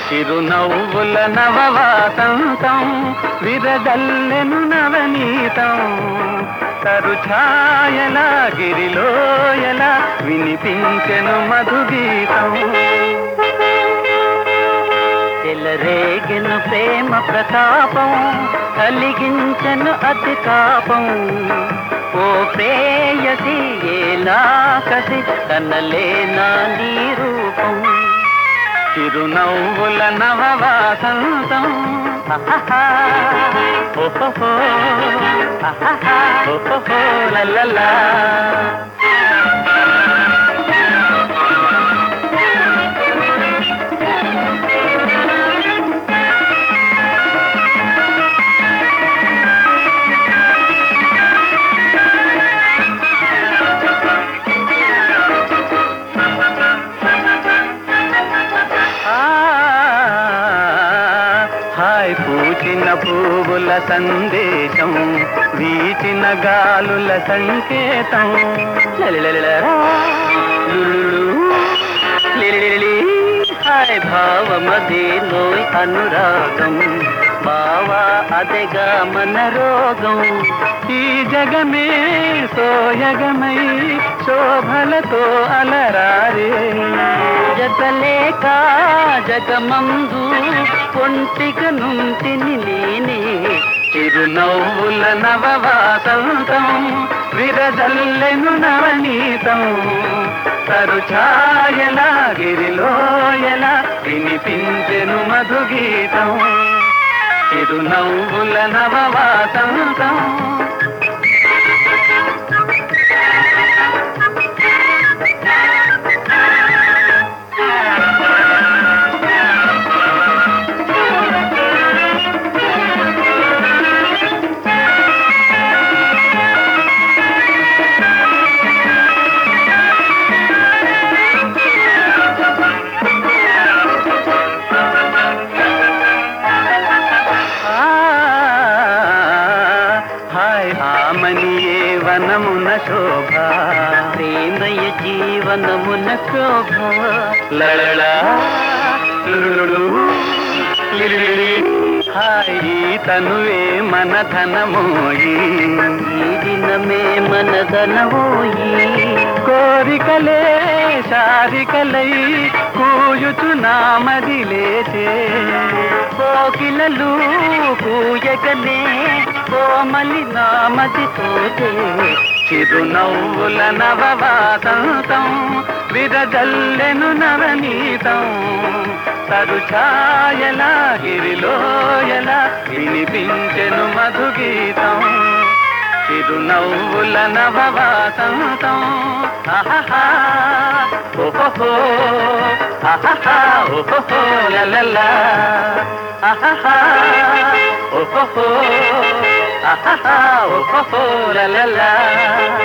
చిరునవ్వుల నవవాసంతం విరదల్లెను నవనీతం తరుఛాయల గిరిలోయల వినిపించెను మధుగీతం చెలరేగెను ప్రేమ ప్రతాపం కలిగించను అతి తాపం ఓ ప్రేయసి ఏలా కసి కనలేనా నీ రూపం చిరునవ్వుల నవవాసంతం ఆహాహా, ఓహోహో, ఆహాహా, ఓహోహో, లలలా. ఆ, హాయ్ పూచిన పువ్వుల సందేశం వీచిన గాలుల సంకేతం లలిలలిలరా, లులులు, లిలిలిలి. హాయ్ భావమదే నోయ్ అనురాగం బావా అదెగా మన రోగం ఈ జగమే సోయగమై శోభలతో అలరారే జతలేక జగమందు పొంటిక నుంటిని నేనే చిరునవ్వుల నవవాసంతం విరజల్లెను నవనీతం తరుఛాయల గిరిలోయల వినిపించెను మధుగీతం చిరునవ్వుల నవవాసంతం ఆ, హాయ్ ఆమనియే వనమున శోభ ప్రేమయ జీవనమున శోభ లళళ లులులు, లిలిలిలి. హాయ్ ఈ తనువే మన ధనమోయి ఈ దినమే మన ధనమోయి కోరికలే శారికలై కూయుచు నామది లేచే కోకిలలు కూయకనే కోమలి నామది తోచే చిరునవ్వుల నవవాసంతం విరజల్లెను నవనీతం తరుఛాయల గిరిలోయల వినిపించెను మధుగీతం చిరునవ్వుల నవవాసంతం ఆహాహా, ఓహోహో, ఆహాహా, ఓహోహో, లలలా. ఆహాహా, ఓహోహో, ఆహాహా, ఓహోహో, లలలా.